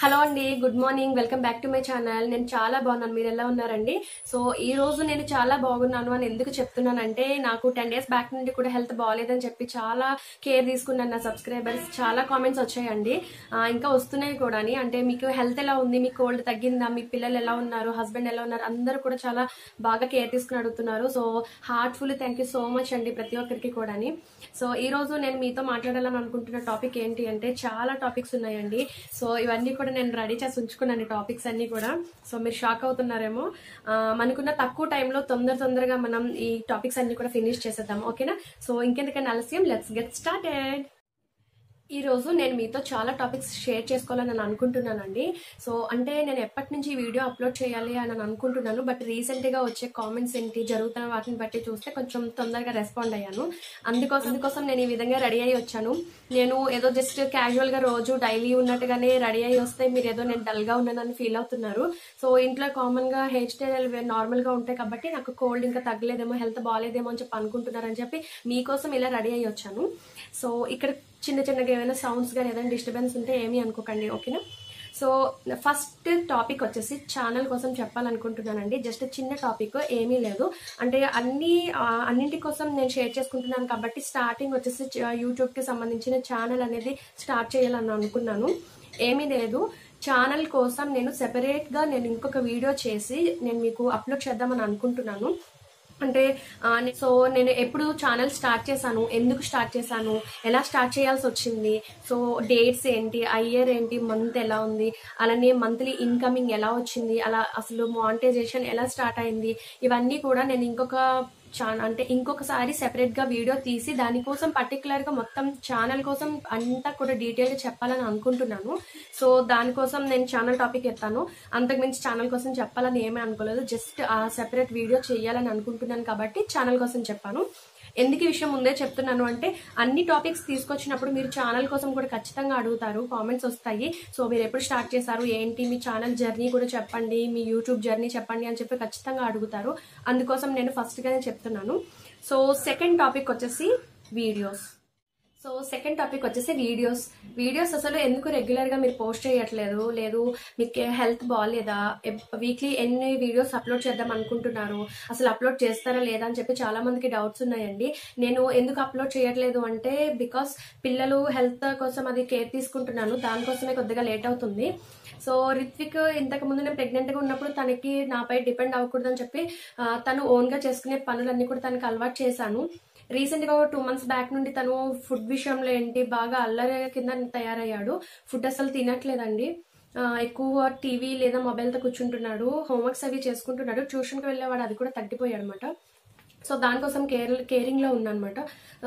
hello అండి good morning welcome back to my channel నేను చాలా బాగున్నాను మీరు ఎలా ఉన్నారండి సో ఈ రోజు నేను చాలా బాగున్నాను అని ఎందుకు చెప్తున్నానంటే నాకు టెన్ డేస్ బ్యాక్ నుండి కూడా హెల్త్ బాగాలేదని చెప్పి చాలా కేర్ తీసుకున్నాను నా సబ్స్క్రైబర్స్ చాలా కామెంట్స్ వచ్చాయండి ఆ, ఇంకా వస్తున్నాయి కూడా అంటే మీకు హెల్త్ ఎలా ఉంది మీ కోల్డ్ తగ్గిందా మీ పిల్లలు ఎలా ఉన్నారు హస్బెండ్ ఎలా ఉన్నారు అందరూ కూడా చాలా బాగా కేర్ తీసుకుని అడుగుతున్నారు so heartful thank you so much అండి ప్రతి ఒక్కరికి కూడా సో ఈ రోజు నేను మీతో మాట్లాడాలని అనుకుంటున్న టాపిక్ ఏంటి అంటే చాలా టాపిక్స్ ఉన్నాయండి సో ఇవన్నీ కూడా నేను రెడీ చేసి ఉంచుకున్నాను టాపిక్స్ అన్ని కూడా సో మీరు షాక్ అవుతున్నారేమో ఆ, మనకున్న తక్కువ టైంలో తొందర తొందరగా మనం ఈ టాపిక్స్ అన్ని కూడా ఫినిష్ చేసేద్దాం ఓకేనా సో ఇంకెందుకైనా ఆలస్యం లెట్స్ గెట్ స్టార్టెడ్ ఈ రోజు నేను మీతో చాలా టాపిక్స్ షేర్ చేసుకోవాలని నేను అనుకుంటున్నానండి సో అంటే నేను ఎప్పటి నుంచి ఈ వీడియో అప్లోడ్ చేయాలి అని నేను అనుకుంటున్నాను బట్ రీసెంట్ గా వచ్చే కామెంట్స్ ఏంటి జరుగుతున్న వాటిని బట్టి చూస్తే కొంచెం తొందరగా రెస్పాండ్ అయ్యాను అందుకోసం అందుకోసం నేను ఈ విధంగా రెడీ అయ్యి వచ్చాను నేను ఏదో జస్ట్ క్యాజువల్ గా రోజు డైలీ ఉన్నట్టుగానే రెడీ అయ్యి వస్తే మీరు ఏదో నేను డల్ గా ఉన్నానని ఫీల్ అవుతున్నారు సో ఇంట్లో కామన్ గా హెయిర్ స్టైల్ నార్మల్ గా ఉంటాయి కాబట్టి నాకు కోల్డ్ ఇంకా తగ్గలేదేమో హెల్త్ బాగాలేదేమో అని చెప్పి అనుకుంటున్నారని చెప్పి మీకోసం ఇలా రెడీ అయ్యి వచ్చాను సో ఇక్కడ చిన్న చిన్నగా ఏమైనా సౌండ్స్ కానీ ఏదైనా డిస్టర్బెన్స్ ఉంటే ఏమీ అనుకోకండి ఓకేనా సో ఫస్ట్ టాపిక్ వచ్చేసి ఛానల్ కోసం చెప్పాలనుకుంటున్నానండి జస్ట్ చిన్న టాపిక్ ఏమీ లేదు అంటే అన్ని ఆ, అన్నింటి కోసం నేను షేర్ చేసుకుంటున్నాను కాబట్టి స్టార్టింగ్ వచ్చేసి యూట్యూబ్ కి సంబంధించిన ఛానల్ అనేది స్టార్ట్ చేయాలని అనుకున్నాను ఏమీ లేదు ఛానల్ కోసం నేను సెపరేట్ గా నేను ఇంకొక వీడియో చేసి నేను మీకు అప్లోడ్ చేద్దామని అనుకుంటున్నాను అంటే ఆ, నే- సో నేను ఎప్పుడు ఛానల్ స్టార్ట్ చేశాను ఎందుకు స్టార్ట్ చేశాను ఎలా స్టార్ట్ చేయాల్సి వచ్చింది సో డేట్స్ ఏంటి ఇయర్ ఏంటి మంత్ ఎలా ఉంది అలానే మంత్లీ ఇన్కమింగ్ ఎలా వచ్చింది అలా అసలు మానిటైజేషన్ ఎలా స్టార్ట్ అయింది ఇవన్నీ కూడా నేను ఇంకొక ఛానల్ అంటే ఇంకొకసారి సెపరేట్ గా వీడియో తీసి దానికోసం పర్టికులర్ గా మొత్తం ఛానల్ కోసం అంతా కూడా డీటెయిల్ గా చెప్పాలని అనుకుంటున్నాను సో దానికోసం నేను ఛానల్ టాపిక్ ఎత్తాను అంతకుమించి ఛానల్ కోసం చెప్పాలని ఏమీ అనుకోలేదు జస్ట్ ఆ సెపరేట్ వీడియో చేయాలని అనుకుంటున్నాను కాబట్టి ఛానల్ కోసం చెప్పాను ఎందుకు ఈ విషయం ముందే చెప్తున్నాను అంటే అన్ని టాపిక్స్ తీసుకొచ్చినప్పుడు మీరు ఛానల్ కోసం కూడా ఖచ్చితంగా అడుగుతారు కామెంట్స్ వస్తాయి సో మీరు ఎప్పుడు స్టార్ట్ చేశారు ఏంటి మీ ఛానల్ జర్నీ కూడా చెప్పండి మీ యూట్యూబ్ జర్నీ చెప్పండి అని చెప్పి ఖచ్చితంగా అడుగుతారు అందుకోసం నేను ఫస్ట్ గానే చెప్తున్నాను సో సెకండ్ టాపిక్ వచ్చేసి వీడియోస్ సో సెకండ్ టాపిక్ వచ్చేసి వీడియోస్ వీడియోస్ అసలు ఎందుకు రెగ్యులర్ గా మీరు పోస్ట్ చేయట్లేదు లేదు మీకు హెల్త్ బాగాలేదా వీక్లీ ఎన్ని వీడియోస్ అప్లోడ్ చేద్దాం అనుకుంటున్నారు అసలు అప్లోడ్ చేస్తారా లేదా అని చెప్పి చాలా మందికి డౌట్స్ ఉన్నాయండి నేను ఎందుకు అప్లోడ్ చేయట్లేదు అంటే బికాస్ పిల్లలు హెల్త్ కోసం అది కేర్ తీసుకుంటున్నాను దానికోసమే కొద్దిగా లేట్ అవుతుంది సో రిత్విక్ ఇంతకు ముందు నేను ప్రెగ్నెంట్ గా ఉన్నప్పుడు తనకి నాపై డిపెండ్ అవ్వకూడదని చెప్పి ఆ, తను ఓన్ గా చేసుకునే పనులన్నీ కూడా తనకి అలవాటు చేశాను రీసెంట్ గా టూ మంత్స్ బ్యాక్ నుండి తను ఫుడ్ విషయంలో ఏంటి బాగా అల్లరి కింద తయారయ్యాడు ఫుడ్ అసలు తినట్లేదండి ఆ, ఎక్కువ టీవీ లేదా మొబైల్ తో కూర్చుంటున్నాడు హోంవర్క్స్ అవి చేసుకుంటున్నాడు ట్యూషన్ కి వెళ్ళేవాడు అది కూడా తగ్గిపోయాడు అనమాట సో దానికోసం కేర్ కేరింగ్ లో ఉన్నానమాట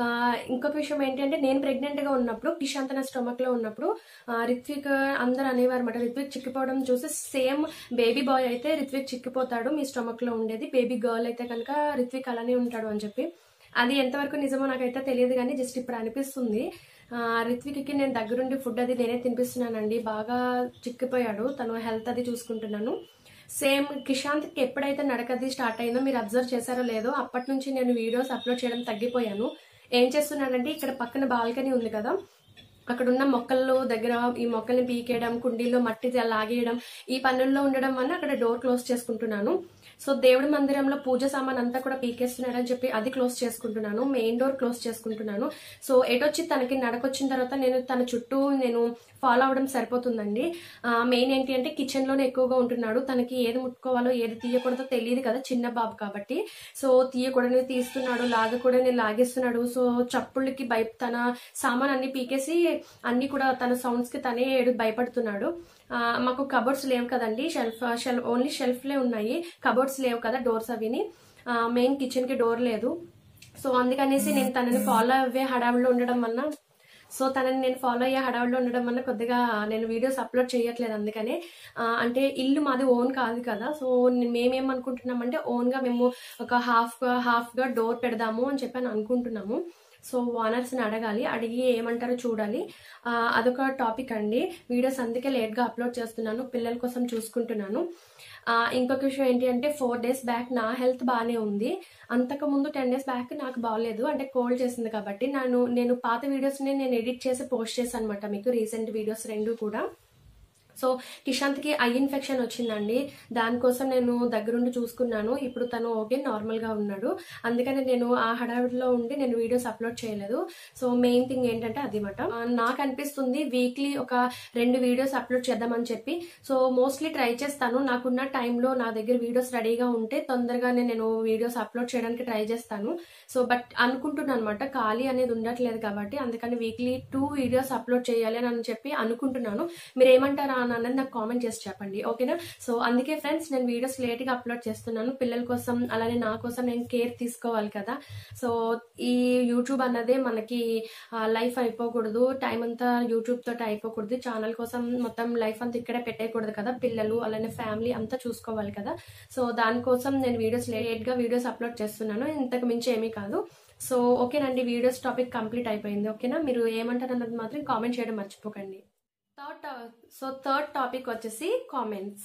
ఇంకొక విషయం ఏంటంటే నేను ప్రెగ్నెంట్ గా ఉన్నప్పుడు కిషాంత్ నా స్టొమక్ లో ఉన్నప్పుడు ఆ, రిత్విక్ అందరు అనేవారు అనమాట రిత్విక్ చిక్కిపోవడం చూసి సేమ్ బేబీ బాయ్ అయితే రిత్విక్ చిక్కిపోతాడు మీ స్టొమక్ లో ఉండేది బేబీ గర్ల్ అయితే కనుక రిత్విక్ అలానే ఉంటాడు అని చెప్పి అది ఎంతవరకు నిజమో నాకైతే తెలియదు కానీ జస్ట్ ఇప్పుడు అనిపిస్తుంది ఆ, రిత్విక్కి నేను దగ్గరుండి ఫుడ్ అది నేనే తినిపిస్తున్నానండి బాగా చిక్కిపోయాడు తను హెల్త్ అది చూసుకుంటున్నాను సేమ్ కిషాంత్కి ఎప్పుడైతే నడకది స్టార్ట్ అయిందో మీరు అబ్జర్వ్ చేశారో లేదో అప్పటి నుంచి నేను వీడియోస్ అప్లోడ్ చేయడం తగ్గిపోయాను ఏం చేస్తున్నానంటే ఇక్కడ పక్కన బాల్కనీ ఉంది కదా అక్కడ ఉన్న మొక్కల్లో దగ్గర ఈ మొక్కల్ని పీకేయడం కుండీల్లో మట్టి లాగేయడం ఈ పనుల్లో ఉండడం వల్ల అక్కడ డోర్ క్లోజ్ చేసుకుంటున్నాను సో దేవుడి మందిరంలో పూజ సామాన్ అంతా కూడా పీకేస్తున్నాడని చెప్పి అది క్లోజ్ చేసుకుంటున్నాను మెయిన్ డోర్ క్లోజ్ చేసుకుంటున్నాను సో ఎటొచ్చి తనకి నడకొచ్చిన తర్వాత నేను తన చుట్టూ నేను ఫాలో అవడం సరిపోతుందండి మెయిన్ ఏంటి అంటే కిచెన్ లోనే ఎక్కువగా ఉంటున్నాడు తనకి ఏది ముట్టుకోవాలో ఏది తీయకూడదో తెలియదు కదా చిన్న బాబు కాబట్టి సో తీయకూడని తీస్తున్నాడు లాగకూడని లాగేస్తున్నాడు సో చప్పుళ్ళకి భయ తన సామాన్ అన్ని పీకేసి అన్ని కూడా తన సౌండ్స్ కి తనే ఏడు భయపడుతున్నాడు ఆ, మాకు కబోర్డ్స్ లేవు కదండి షెల్ఫ్ షెల్ఫ్ ఓన్లీ షెల్ఫ్లే ఉన్నాయి కబోర్డ్స్ లేవు కదా డోర్స్ అవిని మెయిన్ కిచెన్ కి డోర్ లేదు సో అందుకనేసి నేను తనని ఫాలో అవ్వే హడావిడిలో ఉండడం వలన సో తనని నేను ఫాలో అయ్యే హడావిడిలో ఉండడం వల్ల కొద్దిగా నేను వీడియోస్ అప్లోడ్ చేయట్లేదు అందుకనే ఆ, అంటే ఇల్లు మాది ఓన్ కాదు కదా సో మేమేమనుకుంటున్నామంటే ఓన్ గా మేము ఒక హాఫ్ హాఫ్ గా డోర్ పెడదాము అని చెప్పి అని అనుకుంటున్నాము సో ఓనర్స్ ని అడగాలి అడిగి ఏమంటారో చూడాలి ఆ, అదొక టాపిక్ అండి వీడియోస్ అందుకే లేట్ గా అప్లోడ్ చేస్తున్నాను పిల్లల కోసం చూసుకుంటున్నాను ఆ, ఇంకొక విషయం ఏంటి అంటే ఫోర్ డేస్ బ్యాక్ నా హెల్త్ బాగానే ఉంది అంతకు ముందు టెన్ డేస్ బ్యాక్ నాకు బాగాలేదు అంటే కోల్డ్ చేసింది కాబట్టి నేను నేను పాత వీడియోస్ ని నేను ఎడిట్ చేసి పోస్ట్ చేశాను అనమాట మీకు రీసెంట్ వీడియోస్ రెండు కూడా సో కిషాంత్కి ఐ ఇన్ఫెక్షన్ వచ్చిందండి దానికోసం నేను దగ్గరుండి చూసుకున్నాను ఇప్పుడు తను ఓకే నార్మల్గా ఉన్నాడు అందుకని నేను ఆ హడావిడిలో ఉండి నేను వీడియోస్ అప్లోడ్ చేయలేదు సో మెయిన్ థింగ్ ఏంటంటే అది మాట నాకు అనిపిస్తుంది వీక్లీ ఒక రెండు వీడియోస్ అప్లోడ్ చేద్దామని చెప్పి సో మోస్ట్లీ ట్రై చేస్తాను నాకున్న టైంలో నా దగ్గర వీడియోస్ రెడీగా ఉంటే తొందరగానే నేను వీడియోస్ అప్లోడ్ చేయడానికి ట్రై చేస్తాను సో బట్ అనుకుంటున్నాను అనమాట ఖాళీ అనేది ఉండట్లేదు కాబట్టి అందుకని వీక్లీ టూ వీడియోస్ అప్లోడ్ చేయాలి అని చెప్పి అనుకుంటున్నాను మీరు ఏమంటారా అని అన్నది నాకు కామెంట్ చేసి చెప్పండి ఓకేనా సో అందుకే ఫ్రెండ్స్ నేను వీడియోస్ లేట్ గా అప్లోడ్ చేస్తున్నాను పిల్లల కోసం అలానే నా కోసం నేను కేర్ తీసుకోవాలి కదా సో ఈ యూట్యూబ్ అన్నదే మనకి లైఫ్ అయిపోకూడదు టైం అంతా యూట్యూబ్ తోటి అయిపోకూడదు ఛానల్ కోసం మొత్తం లైఫ్ అంతా ఇక్కడే పెట్టేయకూడదు కదా పిల్లలు అలానే ఫ్యామిలీ అంతా చూసుకోవాలి కదా సో దానికోసం నేను వీడియోస్ లేట్ గా వీడియోస్ అప్లోడ్ చేస్తున్నాను ఇంతకు మించి ఏమీ కాదు సో ఓకేనండి వీడియోస్ టాపిక్ కంప్లీట్ అయిపోయింది ఓకేనా మీరు ఏమంటారు అన్నది మాత్రం కామెంట్ చేయడం మర్చిపోకండి థర్డ్ సో థర్డ్ టాపిక్ వచ్చేసి కామెంట్స్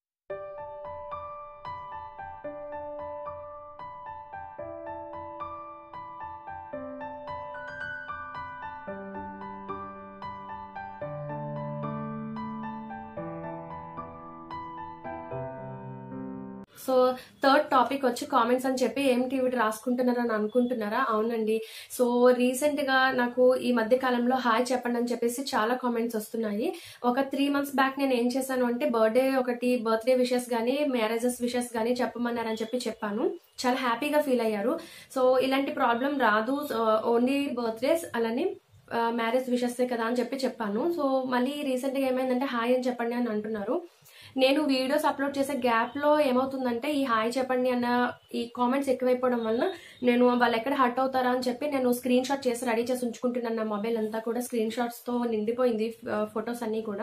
సో థర్డ్ టాపిక్ వచ్చి కామెంట్స్ అని చెప్పి ఏమిటి ఇవి రాసుకుంటున్నారా అని అనుకుంటున్నారా అవునండి సో రీసెంట్ గా నాకు ఈ మధ్య కాలంలో హాయ్ చెప్పండి అని చెప్పేసి చాలా కామెంట్స్ వస్తున్నాయి ఒక త్రీ మంత్స్ బ్యాక్ నేను ఏం చేశాను అంటే బర్త్డే ఒకటి బర్త్డే విషెస్ గానీ మ్యారేజెస్ విషెస్ గానీ చెప్పమన్నారని చెప్పి చెప్పాను చాలా హ్యాపీగా ఫీల్ అయ్యారు సో ఇలాంటి ప్రాబ్లం రాదు ఓన్లీ బర్త్డేస్ అలానే మ్యారేజ్ విషెస్ కదా అని చెప్పి చెప్పాను సో మళ్ళీ రీసెంట్ గా ఏమైందంటే హాయ్ అని చెప్పండి అని అంటున్నారు నేను వీడియోస్ అప్లోడ్ చేసే గ్యాప్ లో ఏమవుతుందంటే ఈ హాయ్ చెప్పండి అన్న ఈ కామెంట్స్ ఎక్కువైపోవడం వల్ల నేను వాళ్ళు ఎక్కడ హర్ట్ అవుతారా అని చెప్పి నేను స్క్రీన్ షాట్ చేసి రెడీ చేసి ఉంచుకుంటున్నాను నా మొబైల్ అంతా కూడా స్క్రీన్ షాట్స్ తో నిండిపోయింది ఫొటోస్ అన్ని కూడా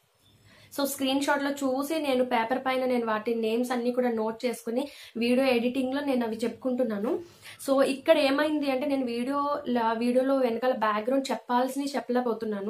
సో స్క్రీన్ షాట్ లో చూసి నేను పేపర్ పైన నేను వాటి నేమ్స్ అన్ని కూడా నోట్ చేసుకుని వీడియో ఎడిటింగ్ లో నేను అవి చెప్పుకుంటున్నాను సో ఇక్కడ ఏమైంది అంటే నేను వీడియో వీడియోలో వెనకాల బ్యాక్గ్రౌండ్ చెప్పాల్సినవి చెప్పలేకపోతున్నాను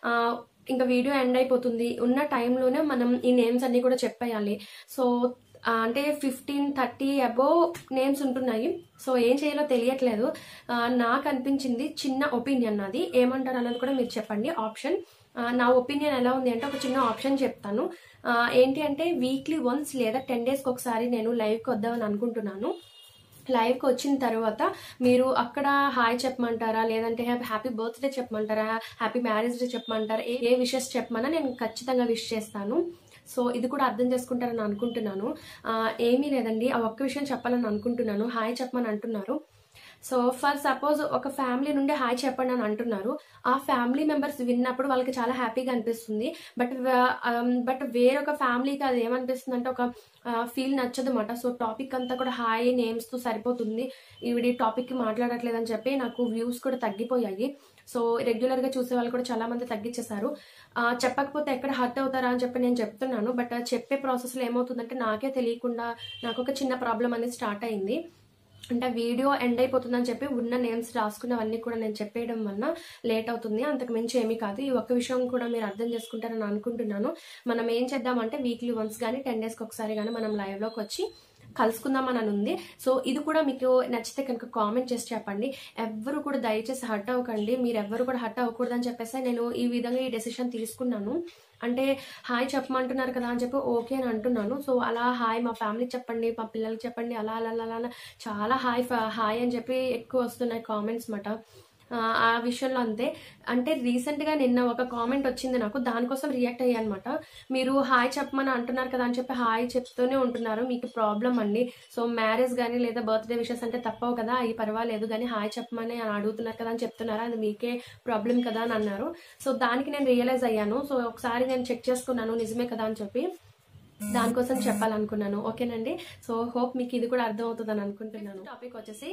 ఇంకా వీడియో ఎండ్ అయిపోతుంది ఉన్న టైంలోనే మనం ఈ నేమ్స్ అన్ని కూడా చెప్పేయాలి సో అంటే ఫిఫ్టీన్ థర్టీ అబోవ్ నేమ్స్ ఉంటున్నాయి సో ఏం చేయాలో తెలియట్లేదు నాకు అనిపించింది చిన్న ఒపీనియన్ నాది ఏమంటారు అన్నది కూడా మీరు చెప్పండి ఆప్షన్ నా ఒపీనియన్ ఎలా ఉంది అంటే ఒక చిన్న ఆప్షన్ చెప్తాను ఏంటి అంటే వీక్లీ వన్స్ లేదా టెన్ డేస్కి ఒకసారి నేను లైవ్కి వద్దామని అనుకుంటున్నాను లైవ్కి వచ్చిన తర్వాత మీరు అక్కడ హాయ్ చెప్పమంటారా లేదంటే హ్యాపీ బర్త్డే చెప్పమంటారా హ్యాపీ మ్యారేజ్ డే చెప్పమంటారా ఏ విషెస్ చెప్పమన్నా నేను ఖచ్చితంగా విష్ చేస్తాను సో ఇది కూడా అర్థం చేసుకుంటారని అనుకుంటున్నాను ఏమీ లేదండి ఆ ఒక్క విషయం చెప్పాలని అనుకుంటున్నాను హాయ్ చెప్పమని అంటున్నారు సో ఫర్ సపోజ్ ఒక ఫ్యామిలీ నుండి హాయ్ చెప్పండి అని అంటున్నారు ఆ ఫ్యామిలీ మెంబర్స్ విన్నప్పుడు వాళ్ళకి చాలా హ్యాపీగా అనిపిస్తుంది బట్ బట్ వేరొక ఫ్యామిలీకి అది ఏమనిపిస్తుంది అంటే ఒక ఫీల్ నచ్చదు అనమాట సో టాపిక్ అంతా కూడా హాయ్ నేమ్స్ తో సరిపోతుంది ఈవిడ టాపిక్ కి మాట్లాడట్లేదు అని చెప్పి నాకు వ్యూస్ కూడా తగ్గిపోయాయి సో రెగ్యులర్ గా చూసే వాళ్ళు కూడా చాలా మంది తగ్గించేశారు చెప్పకపోతే ఎక్కడ హర్ట్ అవుతారా అని చెప్పి నేను చెప్తున్నాను బట్ చెప్పే ప్రాసెస్ లో ఏమవుతుందంటే నాకే తెలియకుండా నాకు ఒక చిన్న ప్రాబ్లం అనేది స్టార్ట్ అయింది అంటే వీడియో ఎండ్ అయిపోతుందని చెప్పి ఉన్న నేమ్స్ రాసుకున్నవన్నీ కూడా నేను చెప్పేయడం వల్ల లేట్ అవుతుంది అంతకు మించి ఏమీ కాదు ఈ ఒక్క విషయం కూడా మీరు అర్థం చేసుకుంటారని అనుకుంటున్నాను మనం ఏం చేద్దామంటే వీక్లీ వన్స్ కానీ టెన్ డేస్కి ఒకసారి కానీ మనం లైవ్లోకి వచ్చి కలుసుకుందామని అని ఉంది సో ఇది కూడా మీకు నచ్చితే కనుక కామెంట్ చేసి చెప్పండి ఎవ్వరు కూడా దయచేసి హర్ట్ అవ్వకండి మీరు ఎవ్వరు కూడా హర్ట్ అవ్వకూడదని చెప్పేసి నేను ఈ విధంగా ఈ డెసిషన్ తీసుకున్నాను అంటే హాయ్ చెప్పమంటున్నారు కదా అని చెప్పి ఓకే అని అంటున్నాను సో అలా హాయ్ మా ఫ్యామిలీకి చెప్పండి మా పిల్లలకి చెప్పండి అలా అలా అలా అలా చాలా హాయ్ హాయ్ అని చెప్పి ఎక్కువ వస్తున్నాయి కామెంట్స్ మాట ఆ విషయంలో అంతే అంటే రీసెంట్ గా నిన్న ఒక కామెంట్ వచ్చింది నాకు దానికోసం రియాక్ట్ అయ్యా అనమాట మీరు హాయ్ చెప్పమని అంటున్నారు కదా అని చెప్పి హాయ్ చెప్తూనే ఉంటున్నారు మీకు ప్రాబ్లం అండి సో మ్యారేజ్ కానీ లేదా బర్త్డే విషెస్ అంటే తప్పవు కదా అవి పర్వాలేదు కానీ హాయ్ చెప్పమని అడుగుతున్నారు కదా అని చెప్తున్నారా అది మీకే ప్రాబ్లం కదా అని అన్నారు సో దానికి నేను రియలైజ్ అయ్యాను సో ఒకసారి నేను చెక్ చేసుకున్నాను నిజమే కదా అని చెప్పి దానికోసం చెప్పాలనుకున్నాను ఓకేనండి సో హోప్ మీకు ఇది కూడా అర్థం అవుతుందని అనుకుంటున్నాను టాపిక్ వచ్చేసి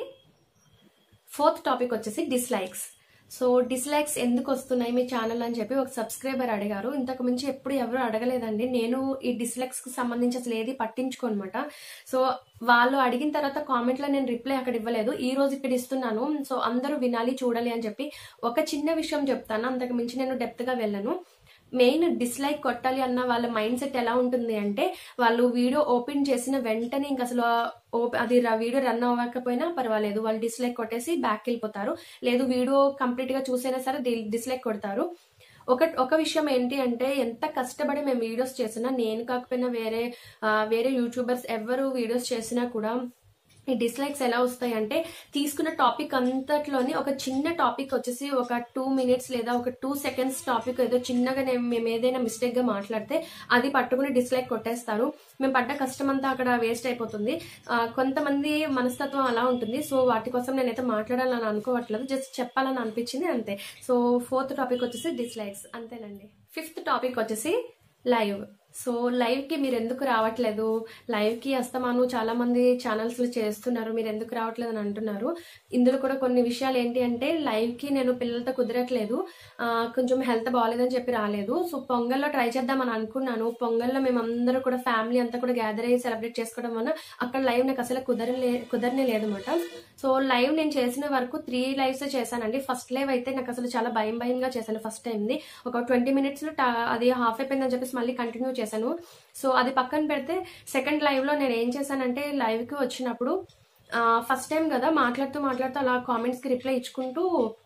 ఫోర్త్ టాపిక్ వచ్చేసి డిస్లైక్స్ సో డిస్లైక్స్ ఎందుకు వస్తున్నాయి మీ ఛానల్ అని చెప్పి ఒక సబ్స్క్రైబర్ అడిగారు ఇంతకు మించి ఎప్పుడు ఎవరు అడగలేదండి నేను ఈ డిస్లైక్స్ కి సంబంధించి అసలు ఏది పట్టించుకోనమాట సో వాళ్ళు అడిగిన తర్వాత కామెంట్ లో నేను రిప్లై అక్కడ ఇవ్వలేదు ఈ రోజు ఇక్కడ ఇస్తున్నాను సో అందరూ వినాలి చూడాలి అని చెప్పి ఒక చిన్న విషయం చెప్తాను అంతకు మించి నేను డెప్త్ గా వెళ్ళను మెయిన్ డిస్లైక్ కొట్టాలి అన్న వాళ్ళ మైండ్ సెట్ ఎలా ఉంటుంది అంటే వాళ్ళు వీడియో ఓపెన్ చేసిన వెంటనే ఇంకా అసలు అది వీడియో రన్ అవ్వకపోయినా పర్వాలేదు వాళ్ళు డిస్లైక్ కొట్టేసి బ్యాక్ వెళ్ళిపోతారు లేదు వీడియో కంప్లీట్ గా చూసైనా సరే డిస్లైక్ కొడతారు ఒక ఒక విషయం ఏంటి అంటే ఎంత కష్టపడి మేము వీడియోస్ చేసినా నేను కాకపోయినా వేరే ఆ, వేరే యూట్యూబర్స్ ఎవరు వీడియోస్ చేసినా కూడా ఈ డిస్లైక్స్ ఎలా వస్తాయి అంటే తీసుకున్న టాపిక్ అంతట్లోని ఒక చిన్న టాపిక్ వచ్చేసి ఒక టూ మినిట్స్ లేదా ఒక టూ సెకండ్స్ టాపిక్ ఏదో చిన్నగా నేను మేము ఏదైనా మిస్టేక్ గా మాట్లాడితే అది పట్టుకుని డిస్లైక్ కొట్టేస్తారు మేము పడ్డ కష్టం అంతా అక్కడ వేస్ట్ అయిపోతుంది ఆ, కొంతమంది మనస్తత్వం అలా ఉంటుంది సో వాటి కోసం నేనైతే మాట్లాడాలని అనుకోవట్లేదు జస్ట్ చెప్పాలని అనిపించింది అంతే సో ఫోర్త్ టాపిక్ వచ్చేసి డిస్లైక్స్ అంతేనండి ఫిఫ్త్ టాపిక్ వచ్చేసి లైవ్ సో లైవ్ కి మీరు ఎందుకు రావట్లేదు లైవ్ కి అస్తమాను చాలా మంది ఛానల్స్ లో చేస్తున్నారు మీరు ఎందుకు రావట్లేదు అని అంటున్నారు ఇందులో కూడా కొన్ని విషయాలు ఏంటి అంటే లైవ్ కి నేను పిల్లలతో కుదరట్లేదు ఆ, కొంచెం హెల్త్ బాగాలేదని చెప్పి రాలేదు సో పొంగల్లో ట్రై చేద్దామని అనుకున్నాను పొంగల్లో మేమందరూ కూడా ఫ్యామిలీ అంతా కూడా గ్యాదర్ అయ్యి సెలబ్రేట్ చేసుకోవడం వల్ల అక్కడ లైవ్ నాకు అసలు కుదరలే కుదరనే లేదన్నమాట సో లైవ్ నేను చేసిన వరకు త్రీ లైవ్స్ చేశానండి ఫస్ట్ లైవ్ అయితే నాకు అసలు చాలా భయం భయంగా చేశాను ఫస్ట్ టైంది ఒక ట్వంటీ మినిట్స్ లో టా- అది హాఫ్ అయిపోయిందని చెప్పేసి మళ్ళీ కంటిన్యూ చేశాను సో అది పక్కన పెడితే సెకండ్ లైవ్ లో నేను ఏం చేశానంటే లైవ్ కి వచ్చినప్పుడు ఫస్ట్ టైం కదా మాట్లాడుతూ మాట్లాడుతూ అలా కామెంట్స్ కి రిప్లై ఇచ్చుకుంటూ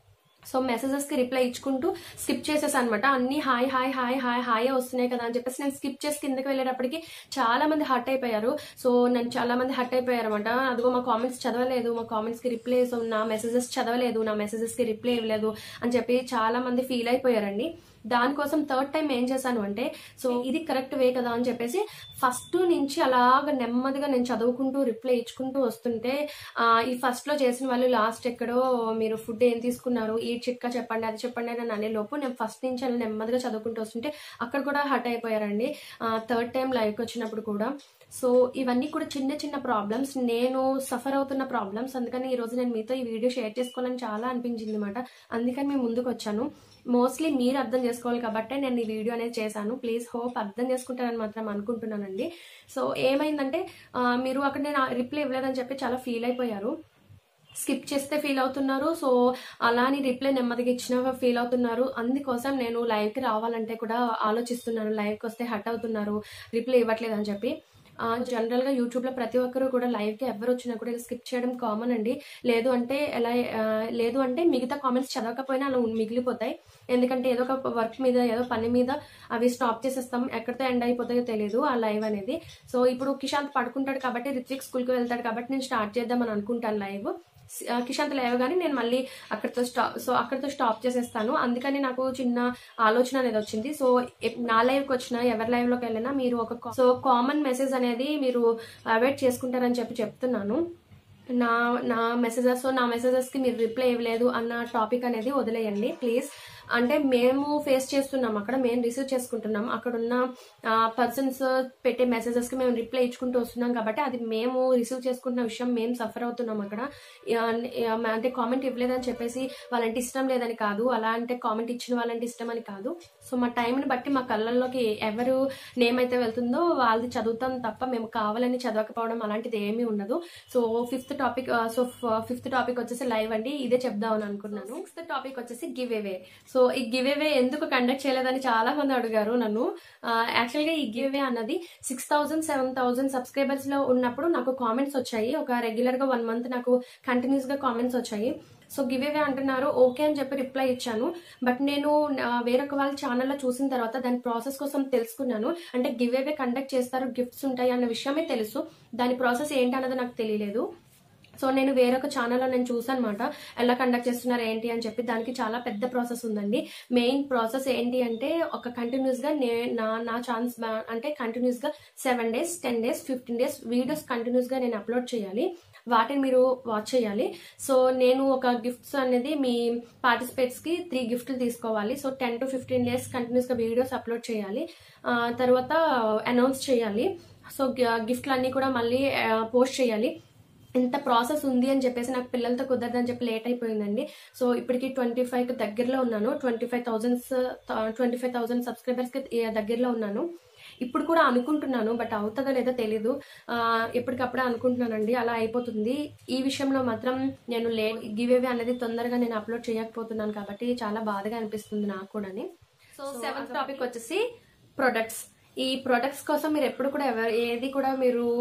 సో మెసేజెస్ కి రిప్లై ఇచ్చుకుంటూ స్కిప్ చేసేసాను అనమాట అన్ని hi hi hi hi hi వస్తున్నాయి కదా అని చెప్పేసి నేను స్కిప్ చేసి కిందకి వెళ్ళేటప్పటికి చాలా మంది హర్ట్ అయిపోయారు సో నన్ను చాలా మంది హర్ట్ అయిపోయారు అనమాట అదిగో మా కామెంట్స్ చదవలేదు మా కామెంట్స్ కి రిప్లై సో నా మెసేజెస్ చదవలేదు నా మెసేజెస్ కి రిప్లై ఇవ్వలేదు అని చెప్పి చాలా మంది ఫీల్ అయిపోయారండి దానికోసం థర్డ్ టైం ఏం చేశాను అంటే సో ఇది కరెక్ట్ వే కదా అని చెప్పేసి ఫస్ట్ నుంచి అలాగ నెమ్మదిగా నేను చదువుకుంటూ రిప్లై ఇచ్చుకుంటూ వస్తుంటే ఆ, ఈ ఫస్ట్ లో చేసిన వాళ్ళు లాస్ట్ ఎక్కడో మీరు ఫుడ్ ఏం తీసుకున్నారు ఈ చిట్కా చెప్పండి అది చెప్పండి అని అనే లోపు నేను ఫస్ట్ నుంచి అలా నెమ్మదిగా చదువుకుంటూ వస్తుంటే అక్కడ కూడా హర్ట్ అయిపోయారండి థర్డ్ టైం లైవ్కి వచ్చినప్పుడు కూడా సో ఇవన్నీ కూడా చిన్న చిన్న ప్రాబ్లమ్స్ నేను సఫర్ అవుతున్న ప్రాబ్లమ్స్ అందుకని ఈ రోజు నేను మీతో ఈ వీడియో షేర్ చేసుకోవాలని చాలా అనిపించింది అనమాట అందుకని మేము ముందుకు వచ్చాను మోస్ట్లీ మీరు అర్థం చేసుకోవాలి కాబట్టి నేను ఈ వీడియో అనేది చేశాను ప్లీజ్ హోప్ అర్థం చేసుకుంటారని మాత్రం అనుకుంటున్నానండి సో ఏమైందంటే ఆ, మీరు అక్కడ నేను రిప్లై ఇవ్వలేదని చెప్పి చాలా ఫీల్ అయిపోయారు స్కిప్ చేస్తే ఫీల్ అవుతున్నారు సో అలాని రిప్లై నెమ్మదిగా ఇచ్చిన ఫీల్ అవుతున్నారు అందుకోసం నేను లైవ్ కి రావాలంటే కూడా ఆలోచిస్తున్నాను లైవ్ కి వస్తే హట్ అవుతున్నారు రిప్లై ఇవ్వట్లేదు అని చెప్పి జనరల్ గా యూట్యూబ్ లో ప్రతి ఒక్కరు కూడా లైవ్ కి ఎవరు వచ్చినా కూడా స్కిప్ చేయడం కామన్ అండి లేదు అంటే ఎలా ఆ, లేదు అంటే మిగతా కామెంట్స్ చదవకపోయినా అలా మిగిలిపోతాయి ఎందుకంటే ఏదో ఒక వర్క్ మీద ఏదో పని మీద అవి స్టాప్ చేసేస్తాం ఎక్కడితో ఎండ్ అయిపోతాయో తెలియదు ఆ లైవ్ అనేది సో ఇప్పుడు కిషాంత్ పడుకుంటాడు కాబట్టి రిత్విక్ స్కూల్ కి వెళ్తాడు కాబట్టి నేను స్టార్ట్ చేద్దామని అనుకుంటాను లైవ్ ఆ, కిషాంత్ లేవగానే నేను మళ్ళీ అక్కడితో స్టాప్ సో అక్కడితో స్టాప్ చేసేస్తాను అందుకని నాకు చిన్న ఆలోచన అనేది వచ్చింది సో ఎప్- నా లైవ్ కి వచ్చినా ఎవరి లైవ్ లోకి వెళ్ళినా మీరు ఒక కా- సో కామన్ మెసేజ్ అనేది మీరు అవాయిడ్ చేసుకుంటారని చెప్పి చెప్తున్నాను నా నా మెసేజెస్ సో నా మెసేజెస్ కి మీరు రిప్లై ఇవ్వలేదు అన్న టాపిక్ అనేది వదిలేయండి ప్లీజ్ అంటే మేము ఫేస్ చేస్తున్నాం అక్కడ మేము రిసీవ్ చేసుకుంటున్నాం అక్కడ ఉన్న పర్సన్స్ పెట్టే మెసేజెస్ కి మేము రిప్లై ఇచ్చుకుంటూ వస్తున్నాం కాబట్టి అది మేము రిసీవ్ చేసుకుంటున్న విషయం మేము సఫర్ అవుతున్నాం అక్కడ ఆ, ఆ, అంటే కామెంట్ ఇవ్వలేదని చెప్పేసి వాళ్ళంటే ఇష్టం లేదని కాదు అలా అంటే కామెంట్ ఇచ్చిన వాళ్ళంటే ఇష్టం అని కాదు సో మా టైంని బట్టి మా కళ్ళల్లోకి ఎవరు నేమ్ అయితే వెళ్తుందో వాళ్ళది చదువుతాం తప్ప మేము కావాలని చదవకపోవడం అలాంటిది ఏమీ ఉండదు so fifth topic so fifth topic వచ్చేసి లైవ్ అండి ఇదే చెప్దామని అనుకున్నాను సిక్స్త్ టాపిక్ వచ్చేసి గివ్ అవే సో ఈ గివ్ అవే ఎందుకు కండక్ట్ చేయలేదని చాలా మంది అడిగారు నన్ను యాక్చువల్ గా ఈ గివ్ అవే అన్నది six thousand seven thousand subscribers లో ఉన్నప్పుడు నాకు కామెంట్స్ వచ్చాయి ఒక రెగ్యులర్ గా వన్ మంత్ నాకు కంటిన్యూస్ గా కామెంట్స్ వచ్చాయి సో గివ్ అవే అంటున్నారు ఓకే అని చెప్పి రిప్లై ఇచ్చాను బట్ నేను ఆ, వేరొక వాళ్ళ ఛానల్లో చూసిన తర్వాత దాని ప్రాసెస్ కోసం తెలుసుకున్నాను అంటే గివ్ అవే కండక్ట్ చేస్తారు గిఫ్ట్స్ ఉంటాయి అన్న విషయమే తెలుసు దాని ప్రాసెస్ ఏంటన్నది నాకు తెలియలేదు సో నేను వేరొక ఛానల్లో నేను చూసాను అనమాట ఎలా కండక్ట్ చేస్తున్నారు ఏంటి అని చెప్పి దానికి చాలా పెద్ద ప్రాసెస్ ఉందండి మెయిన్ ప్రాసెస్ ఏంటి అంటే ఒక కంటిన్యూస్ గా నే- నా నా ఛాన్స్ అంటే కంటిన్యూస్ గా seven days ten days fifteen days videos continuous గా నేను అప్లోడ్ చేయాలి వాటిని మీరు వాచ్ చేయాలి సో నేను ఒక గిఫ్ట్స్ అనేది మీ పార్టిసిపేట్స్ కి త్రీ గిఫ్ట్లు తీసుకోవాలి so ten to fifteen days continuous గా వీడియోస్ అప్లోడ్ చేయాలి ఆ, తర్వాత అనౌన్స్ చేయాలి సో గిఫ్ట్లు అన్ని కూడా మళ్ళీ పోస్ట్ చేయాలి ఇంత ప్రాసెస్ ఉంది అని చెప్పేసి నాకు పిల్లలతో కుదరదని చెప్పి లేట్ అయిపోయిందండి సో ఇప్పటికి ట్వంటీ ఫైవ్ దగ్గరలో ఉన్నాను twenty five thousands twenty five thousand subscribers కి దగ్గరలో ఉన్నాను ఇప్పుడు కూడా అనుకుంటున్నాను బట్ అవుతుందో లేదో తెలీదు ఆ, ఎప్పటికప్పుడే అనుకుంటున్నానండి అలా అయిపోతుంది ఈ విషయంలో మాత్రం నేను లే గివ్ అవే అనేది తొందరగా నేను అప్లోడ్ చేయకపోతున్నాను కాబట్టి చాలా బాధగా అనిపిస్తుంది నాకు కూడాని సో సెవెంత్ టాపిక్ వచ్చేసి ప్రొడక్ట్స్ ఈ ప్రొడక్ట్స్ కోసం మీరు ఎప్పుడు కూడా ఎవరు ఏది కూడా మీరు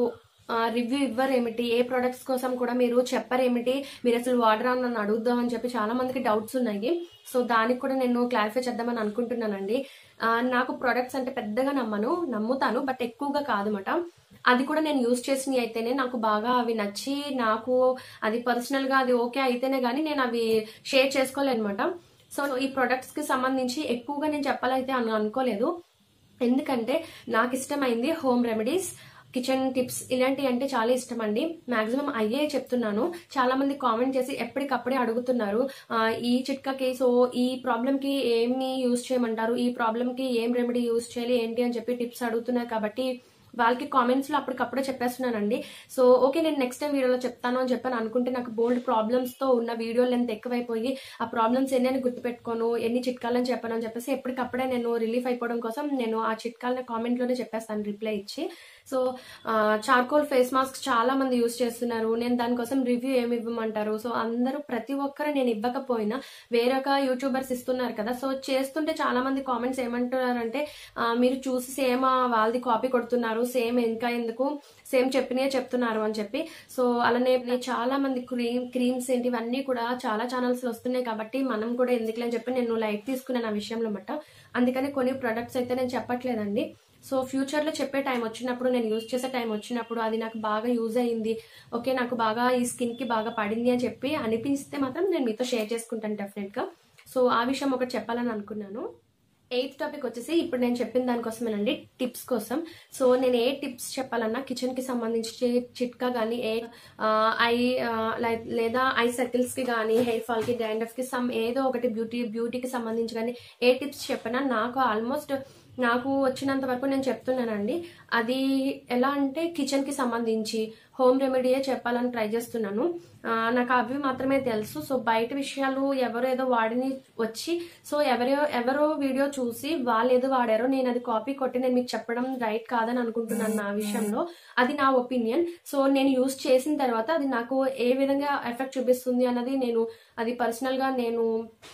రివ్యూ ఇవ్వరేమిటి ఏ ప్రొడక్ట్స్ కోసం కూడా మీరు చెప్పరేమిటి మీరు అసలు వాడరా అని నన్ను అడుగుదాం అని చెప్పి చాలా మందికి డౌట్స్ ఉన్నాయి సో దానికి కూడా నేను క్లారిఫై చేద్దామని అనుకుంటున్నానండి ఆ, నాకు ప్రొడక్ట్స్ అంటే పెద్దగా నమ్మను నమ్ముతాను బట్ ఎక్కువగా కాదన్నమాట అది కూడా నేను యూజ్ చేసినవి అయితేనే నాకు బాగా అవి నచ్చి నాకు అది పర్సనల్ గా అది ఓకే అయితేనే గానీ నేను అవి షేర్ చేసుకోలేనమాట సో ఈ ప్రొడక్ట్స్ కి సంబంధించి ఎక్కువగా నేను చెప్పాలైతే అని అనుకోలేదు ఎందుకంటే నాకు ఇష్టమైంది హోమ్ రెమెడీస్ కిచెన్ టిప్స్ ఇలాంటివి అంటే చాలా ఇష్టం అండి మాక్సిమం అయ్యే చెప్తున్నాను చాలా మంది కామెంట్ చేసి ఎప్పటికప్పుడే అడుగుతున్నారు ఆ, ఈ చిట్కాకి సో ఈ ప్రాబ్లమ్ కి ఏమి యూజ్ చేయమంటారు ఈ ప్రాబ్లమ్ కి ఏం రెమెడీ యూజ్ చేయాలి ఏంటి అని చెప్పి టిప్స్ అడుగుతున్నారు కాబట్టి వాళ్ళకి కామెంట్స్ లో అప్పటికప్పుడే చెప్పేస్తున్నానండి సో ఓకే నేను నెక్స్ట్ టైం వీడియోలో చెప్తాను అని చెప్పాను అనుకుంటే నాకు బోల్డ్ ప్రాబ్లమ్స్ తో ఉన్న వీడియో లెంత్ ఎక్కువైపోయి ఆ ప్రాబ్లమ్స్ ఎన్ని అని గుర్తుపెట్టుకోను ఎన్ని చిట్కాలని చెప్పాను అని చెప్పేసి ఎప్పటికప్పుడే నేను రిలీఫ్ అయిపోవడం కోసం నేను ఆ చిట్కాలని కామెంట్ లోనే చెప్పేస్తాను రిప్లై ఇచ్చి సో చార్కోల్ ఫేస్ మాస్క్ చాలా మంది యూస్ చేస్తున్నారు నేను దానికోసం రివ్యూ ఏమి ఇవ్వమంటారు సో అందరూ ప్రతి ఒక్కరు నేను ఇవ్వకపోయినా వేరొక యూట్యూబర్స్ ఇస్తున్నారు కదా సో చేస్తుంటే చాలా మంది కామెంట్స్ ఏమంటున్నారంటే ఆ, మీరు చూసి సేమ్ వాళ్ళది కాపీ కొడుతున్నారు సేమ్ ఇంకా ఎందుకు సేమ్ చెప్పినే చెప్తున్నారు అని చెప్పి సో అలానే చాలా మంది క్రీమ్ క్రీమ్స్ ఏంటి ఇవన్నీ కూడా చాలా ఛానల్స్ లో వస్తున్నాయి కాబట్టి మనం కూడా ఎందుకులే అని చెప్పి నేను లైట్ తీసుకున్నాను ఆ విషయంలో మట్ట అందుకని కొన్ని ప్రొడక్ట్స్ అయితే నేను చెప్పట్లేదండి సో ఫ్యూచర్ లో చెప్పే టైం వచ్చినప్పుడు నేను యూజ్ చేసే టైం వచ్చినప్పుడు అది నాకు బాగా యూజ్ అయింది ఓకే నాకు బాగా ఈ స్కిన్ కి బాగా పడింది అని చెప్పి అనిపిస్తే మాత్రం నేను మీతో షేర్ చేసుకుంటాను డెఫినెట్ గా సో ఆ విషయం ఒకటి చెప్పాలని అనుకున్నాను ఎయిత్ టాపిక్ వచ్చేసి ఇప్పుడు నేను చెప్పిన దానికోసమేనండి టిప్స్ కోసం సో నేను ఏ టిప్స్ చెప్పాలన్నా కిచెన్ కి సంబంధించి చిట్కా కానీ ఏ ఆ, ఐ ఆ, లై- లేదా ఐ సర్కిల్స్ కి కానీ హెయిర్ ఫాల్ కి డాండ్రఫ్ కి సమ్ ఏదో ఒకటి బ్యూటీ బ్యూటీకి సంబంధించి కానీ ఏ టిప్స్ చెప్పినా నాకు ఆల్మోస్ట్ నాకు వచ్చినంత వరకు నేను చెప్తున్నానండి అది ఎలా అంటే కిచెన్ కి సంబంధించి హోమ్ రెమెడీయే చెప్పాలని ట్రై చేస్తున్నాను ఆ, నాకు అవి మాత్రమే తెలుసు సో బయట విషయాలు ఎవరో ఏదో వాడిని వచ్చి సో ఎవరో ఎవరో వీడియో చూసి వాళ్ళు ఏదో వాడారో నేను అది కాపీ కొట్టి నేను మీకు చెప్పడం రైట్ కాదని అనుకుంటున్నాను నా విషయంలో అది నా ఒపీనియన్ సో నేను యూస్ చేసిన తర్వాత అది నాకు ఏ విధంగా ఎఫెక్ట్ చూపిస్తుంది అన్నది నేను అది పర్సనల్ గా నేను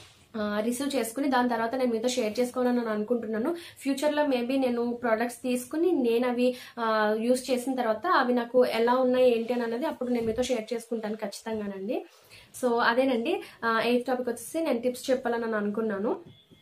రిసీవ్ చేసుకుని దాని తర్వాత నేను మీతో షేర్ చేసుకోవాలని నేను అనుకుంటున్నాను ఫ్యూచర్ లో మేబీ నేను ప్రోడక్ట్స్ తీసుకుని నేను అవి యూస్ చేసిన తర్వాత అవి నాకు ఎలా ఉన్నాయి ఏంటి అని అన్నది అప్పుడు నేను మీతో షేర్ చేసుకుంటాను ఖచ్చితంగానండి సో అదేనండి ఎయిత్ టాపిక్ వచ్చేసి నేను టిప్స్ చెప్పాలని నేను అనుకున్నాను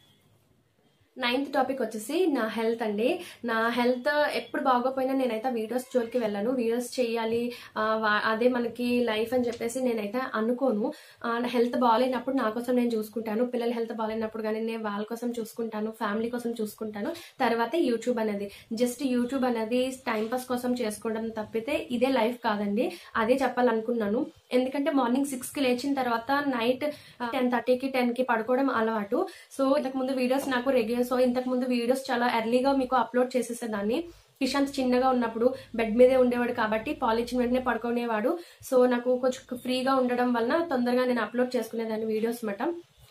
నైన్త్ టాపిక్ వచ్చేసి నా హెల్త్ అండి నా హెల్త్ ఎప్పుడు బాగోపోయినా నేనైతే వీడియోస్ జోలికి వెళ్ళను వీడియోస్ చేయాలి ఆ, వా- అదే మనకి లైఫ్ అని చెప్పేసి నేనైతే అనుకోను ఆ, నా హెల్త్ బాగాలేనప్పుడు నా కోసం నేను చూసుకుంటాను పిల్లల హెల్త్ బాగాలేనప్పుడు కానీ నేను వాళ్ళ కోసం చూసుకుంటాను ఫ్యామిలీ కోసం చూసుకుంటాను తర్వాత యూట్యూబ్ అనేది జస్ట్ యూట్యూబ్ అనేది టైం పాస్ కోసం చేసుకోవడం తప్పితే ఇదే లైఫ్ కాదండి అదే చెప్పాలనుకున్నాను ఎందుకంటే మార్నింగ్ సిక్స్ కి లేచిన తర్వాత నైట్ టెన్ థర్టీకి టెన్ కి పడుకోవడం అలవాటు సో ఇంతకు ముందు వీడియోస్ నాకు రెగ్యులర్ సో ఇంతకు ముందు వీడియోస్ చాలా ఎర్లీగా మీకు అప్లోడ్ చేసేసేదాన్ని కిషాంత్ చిన్నగా ఉన్నప్పుడు బెడ్ మీదే ఉండేవాడు కాబట్టి పాలు ఇచ్చిన వెంటనే పడుకునేవాడు సో నాకు కొంచెం ఫ్రీగా ఉండడం వలన తొందరగా నేను అప్లోడ్ చేసుకునేదాన్ని వీడియోస్ మాట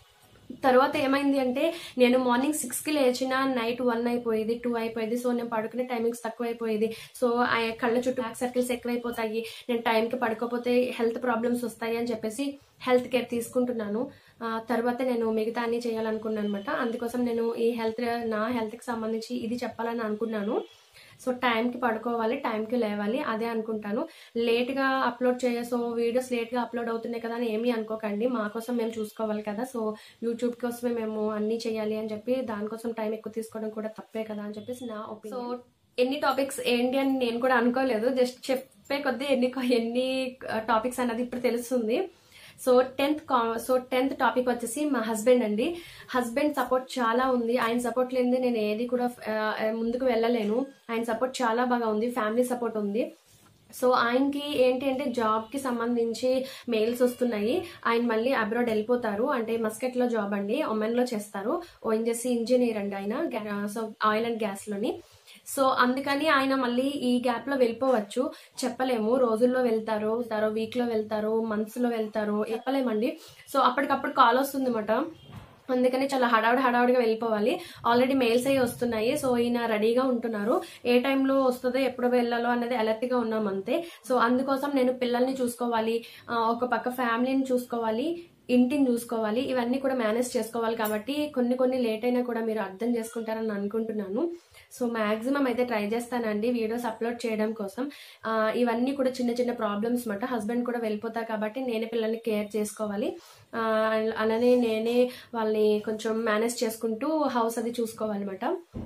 తర్వాత ఏమైంది అంటే నేను మార్నింగ్ సిక్స్ కి లేచిన నైట్ వన్ అయిపోయేది టూ అయిపోయేది సో నేను పడుకునే టైమింగ్స్ తక్కువ అయిపోయేది సో ఆ కళ్ళ చుట్టూ బ్లాక్ సర్కిల్స్ ఎక్కువైపోతాయి నేను టైంకి పడుకోపోతే హెల్త్ ప్రాబ్లమ్స్ వస్తాయి అని చెప్పేసి హెల్త్ కేర్ తీసుకుంటున్నాను ఆ, తర్వాత నేను మిగతా అన్ని చేయాలనుకున్నాను అనమాట అందుకోసం నేను ఈ హెల్త్ నా హెల్త్ కి సంబంధించి ఇది చెప్పాలని అనుకున్నాను సో టైంకి పడుకోవాలి టైంకి లేవాలి అదే అనుకుంటాను లేట్ గా అప్లోడ్ చేయ సో వీడియోస్ లేట్ గా అప్లోడ్ అవుతున్నాయి కదా అని ఏమీ అనుకోకండి మా కోసం మేము చూసుకోవాలి కదా సో యూట్యూబ్ కోసమే మేము అన్ని చేయాలి అని చెప్పి దానికోసం టైం ఎక్కువ తీసుకోవడం కూడా తప్పే కదా అని చెప్పేసి నా ఒపీనియన్ సో ఎన్ని టాపిక్స్ ఏంటి అని నేను కూడా అనుకోలేదు జస్ట్ చెప్పే కొద్దీ ఎన్ని ఎన్ని టాపిక్స్ అన్నది ఇప్పుడు తెలుస్తుంది so tenth so tenth topic వచ్చేసి మా హస్బెండ్ అండి హస్బెండ్ సపోర్ట్ చాలా ఉంది ఆయన సపోర్ట్ లేనిది నేను ఏది కూడా ఆ, ముందుకు వెళ్ళలేను ఆయన సపోర్ట్ చాలా బాగా ఉంది ఫ్యామిలీ సపోర్ట్ ఉంది సో ఆయనకి ఏంటి అంటే జాబ్ కి సంబంధించి మెయిల్స్ వస్తున్నాయి ఆయన మళ్ళీ అబ్రాడ్ వెళ్ళిపోతారు అంటే మస్కెట్ లో జాబ్ అండి ఒమెన్ లో చేస్తారు ఓఎన్జెసి ఇంజనీర్ అండి ఆయన గ్యా- సో ఆయిల్ అండ్ గ్యాస్ లోని సో అందుకని ఆయన మళ్ళీ ఈ గ్యాప్ లో వెళ్ళిపోవచ్చు చెప్పలేము రోజుల్లో వెళ్తారు వెళ్తారో వీక్ లో వెళ్తారు మంత్స్ లో వెళ్తారు చెప్పలేమండి సో అప్పటికప్పుడు కాల్ వస్తుంది అన్నమాట అందుకని చాలా హడావుడి హడావుడిగా వెళ్ళిపోవాలి ఆల్రెడీ మెయిల్స్ అయ్యి వస్తున్నాయి సో ఈయన రెడీగా ఉంటున్నారు ఏ టైంలో వస్తుందో ఎప్పుడు వెళ్ళాలో అనేది అలర్ట్ గా ఉన్నాం అంతే సో అందుకోసం నేను పిల్లల్ని చూసుకోవాలి ఆ, ఒక పక్క ఫ్యామిలీని చూసుకోవాలి ఇంటిని చూసుకోవాలి ఇవన్నీ కూడా మేనేజ్ చేసుకోవాలి కాబట్టి కొన్ని కొన్ని లేట్ అయినా కూడా మీరు అర్థం చేసుకుంటారని అనుకుంటున్నాను సో మాక్సిమం అయితే ట్రై చేస్తానండి వీడియోస్ అప్లోడ్ చేయడం కోసం ఆ, ఇవన్నీ కూడా చిన్న చిన్న ప్రాబ్లమ్స్ మాట హస్బెండ్ కూడా వెళ్ళిపోతారు కాబట్టి నేనే పిల్లల్ని కేర్ చేసుకోవాలి ఆ, అలానే నేనే వాళ్ళని కొంచెం మేనేజ్ చేసుకుంటూ హౌస్ అది చూసుకోవాలన్నమాట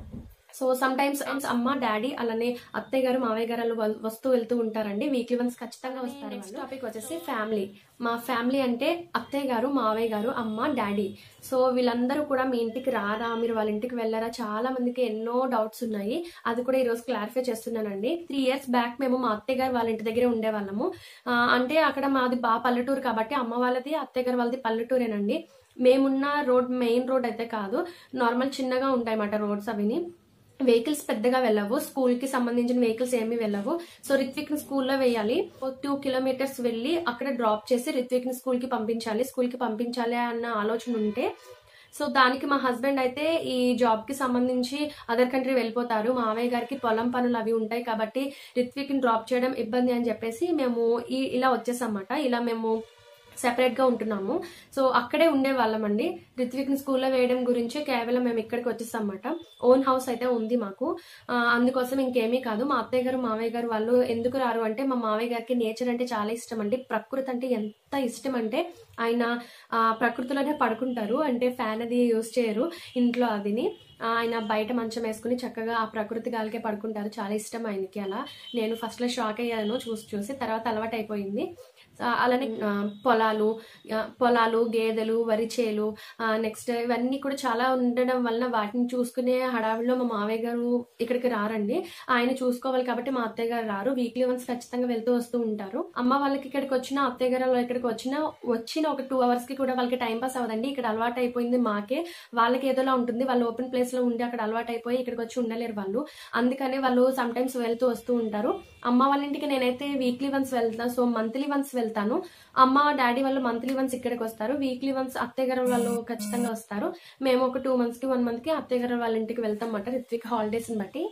సో సమ్ టైమ్స్ అమ్మ డాడీ అలానే అత్తయ్య గారు మావయ్య గారు వాళ్ళు వల్- వస్తూ వెళ్తూ ఉంటారండి వీక్లీ వన్స్ ఖచ్చితంగా వస్తారు నెక్స్ట్ టాపిక్ వచ్చేసి ఫ్యామిలీ మా ఫ్యామిలీ అంటే అత్తయ్య గారు మావయ్య గారు అమ్మ డాడీ సో వీళ్ళందరూ కూడా మీ ఇంటికి రారా మీరు వాళ్ళ ఇంటికి వెళ్ళారా చాలా మందికి ఎన్నో డౌట్స్ ఉన్నాయి అది కూడా ఈ రోజు క్లారిఫై చేస్తున్నానండి త్రీ ఇయర్స్ బ్యాక్ మేము మా అత్తయ్య గారు వాళ్ళ ఇంటి దగ్గరే ఉండేవాళ్ళము ఆ, అంటే అక్కడ మాది బాగా పల్లెటూరు కాబట్టి అమ్మ వాళ్ళది అత్తయ్య గారు వాళ్ళది పల్లెటూరేనండి మేమున్న రోడ్ మెయిన్ రోడ్ అయితే కాదు నార్మల్ చిన్నగా ఉంటాయి అన్నమాట రోడ్స్ అవిని వెహికల్స్ పెద్దగా వెళ్ళవు స్కూల్ కి సంబంధించిన వెహికల్స్ ఏమీ వెళ్ళవు సో రిత్విక్ ని స్కూల్లో వేయాలి టూ కిలోమీటర్స్ వెళ్ళి అక్కడ డ్రాప్ చేసి రిత్విక్ ని స్కూల్ కి పంపించాలి స్కూల్ కి పంపించాలి అన్న ఆలోచన ఉంటే సో దానికి మా హస్బెండ్ అయితే ఈ జాబ్ కి సంబంధించి అదర్ కంట్రీ వెళ్ళిపోతారు మావయ్య గారికి పొలం పనులు అవి ఉంటాయి కాబట్టి రిత్విక్ ని డ్రాప్ చేయడం ఇబ్బంది అని చెప్పేసి మేము ఈ ఇలా వచ్చేసామన్నమాట ఇలా మేము సెపరేట్ గా ఉంటున్నాము సో అక్కడే ఉండే వాళ్ళమండి రిత్విక్ ని స్కూల్లో వేయడం గురించి కేవలం మేము ఇక్కడికి వచ్చేసాం అన్నమాట ఓన్ హౌస్ అయితే ఉంది మాకు ఆ, అందుకోసం ఇంకేమీ కాదు మా అత్తయ్య గారు మావయ్య గారు వాళ్ళు ఎందుకు రారు అంటే మా మావయ్య గారికి నేచర్ అంటే చాలా ఇష్టం అండి ప్రకృతి అంటే ఎంత ఇష్టం అంటే ఆయన ఆ, ప్రకృతిలోనే పడుకుంటారు అంటే ఫ్యాన్ అది యూజ్ చేయరు ఇంట్లో అదిని ఆ, ఆయన బయట మంచం వేసుకుని చక్కగా ఆ ప్రకృతి గాలికే పడుకుంటారు చాలా ఇష్టం ఆయనకి అలా నేను ఫస్ట్ లో షాక్ అయ్యాను చూసి చూసి తర్వాత అలవాటు అయిపోయింది ఆ, అలానే ఆ, పొలాలు ఆ, పొలాలు గేదెలు వరి చేలు నెక్స్ట్ ఇవన్నీ కూడా చాలా ఉండడం వలన వాటిని చూసుకునే హడావిడిలో మా మావయ్య గారు ఇక్కడికి రారండి ఆయన చూసుకోవాలి కాబట్టి మా అత్తయ్య గారు రారు వీక్లీ వన్స్ ఖచ్చితంగా వెళ్తూ వస్తూ ఉంటారు అమ్మ వాళ్ళకి ఇక్కడికి వచ్చిన అత్తయ్య గారు వాళ్ళు ఇక్కడికి వచ్చిన వచ్చిన ఒక టూ అవర్స్ కి కూడా వాళ్ళకి టైం పాస్ అవ్వదండి ఇక్కడ అలవాటు అయిపోయింది మాకే వాళ్ళకి ఏదోలా ఉంటుంది వాళ్ళు ఓపెన్ ప్లేస్ లో ఉండి అక్కడ అలవాటు అయిపోయి ఇక్కడికి వచ్చి ఉండలేరు వాళ్ళు అందుకనే వాళ్ళు సమ్ టైమ్స్ వెళ్తూ వస్తూ ఉంటారు అమ్మ వాళ్ళ ఇంటికి నేనైతే వీక్లీ వన్స్ వెళ్తాను సో మంత్లీ వన్స్ వెళ్తాను అమ్మ డాడీ వాళ్ళు మంత్లీ వన్స్ ఇక్కడికి వస్తారు వీక్లీ వన్స్ అత్తయ్య గారు వాళ్ళు ఖచ్చితంగా వస్తారు మేము ఒక టూ మంత్స్ కి వన్ మంత్ కి అత్తయ్య గారు వాళ్ళ ఇంటికి వెళ్తాం అన్నమాట రిత్విక్ హాలిడేస్ ని బట్టి